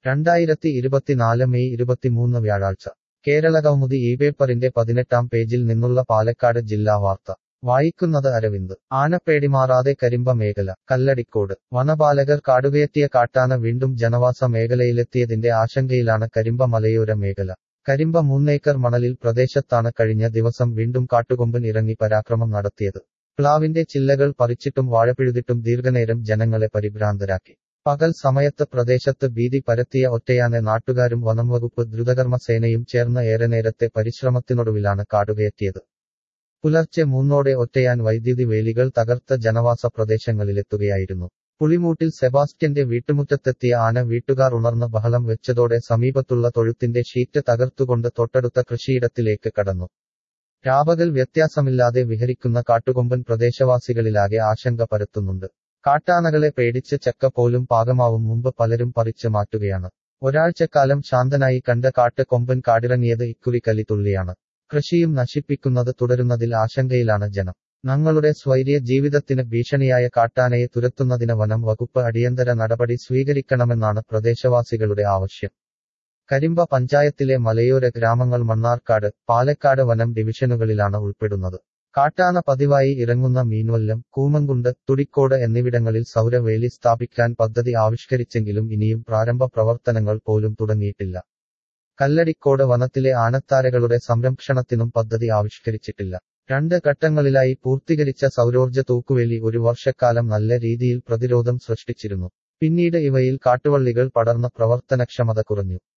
രണ്ടായിരത്തി ഇരുപത്തിനാല് മെയ് ഇരുപത്തിമൂന്ന് വ്യാഴാഴ്ച കേരളകൗമുദി ഈ പേപ്പറിന്റെ പതിനെട്ടാം പേജിൽ നിന്നുള്ള പാലക്കാട് ജില്ലാ വാർത്ത വായിക്കുന്നത് അരവിന്ദ് ആനപ്പേടി മാറാതെ കരിമ്പ മേഖല കല്ലടിക്കോട് വനപാലകർ കാടുകയറ്റിയ കാട്ടാന വീണ്ടും ജനവാസ മേഖലയിലെത്തിയതിന്റെ ആശങ്കയിലാണ് കരിമ്പ മലയോര മേഖല കരിമ്പ മൂന്നേക്കർ മണലിൽ പ്രദേശത്താണ് കഴിഞ്ഞ ദിവസം വീണ്ടും കാട്ടുകൊമ്പൻ ഇറങ്ങി പരാക്രമം നടത്തിയത് പ്ലാവിന്റെ ചില്ലകൾ പറിച്ചിട്ടും വാഴപിഴുതിട്ടും ദീർഘനേരം ജനങ്ങളെ പരിഭ്രാന്തരാക്കി പകൽ സമയത്ത് പ്രദേശത്ത് ഭീതി പരത്തിയ ഒറ്റയാനെ നാട്ടുകാരും വനംവകുപ്പ് ദ്രുതകർമ്മ സേനയും ചേർന്ന് ഏറെ നേരത്തെ പരിശ്രമത്തിനൊടുവിലാണ് കാടുകയറ്റിയത് പുലർച്ചെ മൂന്നോടെ ഒറ്റയാൻ വൈദ്യുതി വേലികൾ തകർത്ത ജനവാസ പ്രദേശങ്ങളിലെത്തുകയായിരുന്നു പുളിമൂട്ടിൽ സെബാസ്റ്റ്യന്റെ വീട്ടുമുറ്റത്തെത്തിയ ആന വീട്ടുകാർ ഉണർന്ന് ബഹളം വെച്ചതോടെ സമീപത്തുള്ള തൊഴുത്തിന്റെ ഷീറ്റ് തകർത്തുകൊണ്ട് തൊട്ടടുത്ത കൃഷിയിടത്തിലേക്ക് കടന്നു രാപകൽ വ്യത്യാസമില്ലാതെ വിഹരിക്കുന്ന കാട്ടുകൊമ്പൻ പ്രദേശവാസികളിലാകെ ആശങ്ക പരത്തുന്നുണ്ട് കാട്ടാനകളെ പേടിച്ച് ചക്ക പോലും പാകമാവും മുമ്പ് പലരും പറിച്ചു മാറ്റുകയാണ് ഒരാഴ്ചക്കാലം ശാന്തനായി കണ്ട കാട്ട് കൊമ്പൻ കാടിറങ്ങിയത് ഇക്കുറി കലിതുള്ളിയാണ് കൃഷിയും നശിപ്പിക്കുന്നത് തുടരുന്നതിൽ ആശങ്കയിലാണ് ജനം ഞങ്ങളുടെ സ്വൈര്യ ജീവിതത്തിന് ഭീഷണിയായ കാട്ടാനയെ തുരത്തുന്നതിന് വനം വകുപ്പ് അടിയന്തര നടപടി സ്വീകരിക്കണമെന്നാണ് പ്രദേശവാസികളുടെ ആവശ്യം കരിമ്പ പഞ്ചായത്തിലെ മലയോര ഗ്രാമങ്ങൾ മണ്ണാർക്കാട് പാലക്കാട് വനം ഡിവിഷനുകളിലാണ് ഉൾപ്പെടുന്നത് കാട്ടാന പതിവായി ഇറങ്ങുന്ന മീൻവല്ലം കൂമങ്കുണ്ട് തുടിക്കോട് എന്നിവിടങ്ങളിൽ സൗരവേലി സ്ഥാപിക്കാൻ പദ്ധതി ആവിഷ്കരിച്ചെങ്കിലും ഇനിയും പ്രാരംഭ പ്രവർത്തനങ്ങൾ പോലും തുടങ്ങിയിട്ടില്ല കല്ലടിക്കോട് വനത്തിലെ ആനത്താരകളുടെ സംരക്ഷണത്തിനും പദ്ധതി ആവിഷ്കരിച്ചിട്ടില്ല രണ്ട് ഘട്ടങ്ങളിലായി പൂർത്തീകരിച്ച സൗരോർജ്ജ തൂക്കുവേലി ഒരു വർഷക്കാലം നല്ല രീതിയിൽ പ്രതിരോധം സൃഷ്ടിച്ചിരുന്നു പിന്നീട് ഇവയിൽ കാട്ടുവള്ളികൾ പടർന്ന് പ്രവർത്തനക്ഷമത കുറഞ്ഞു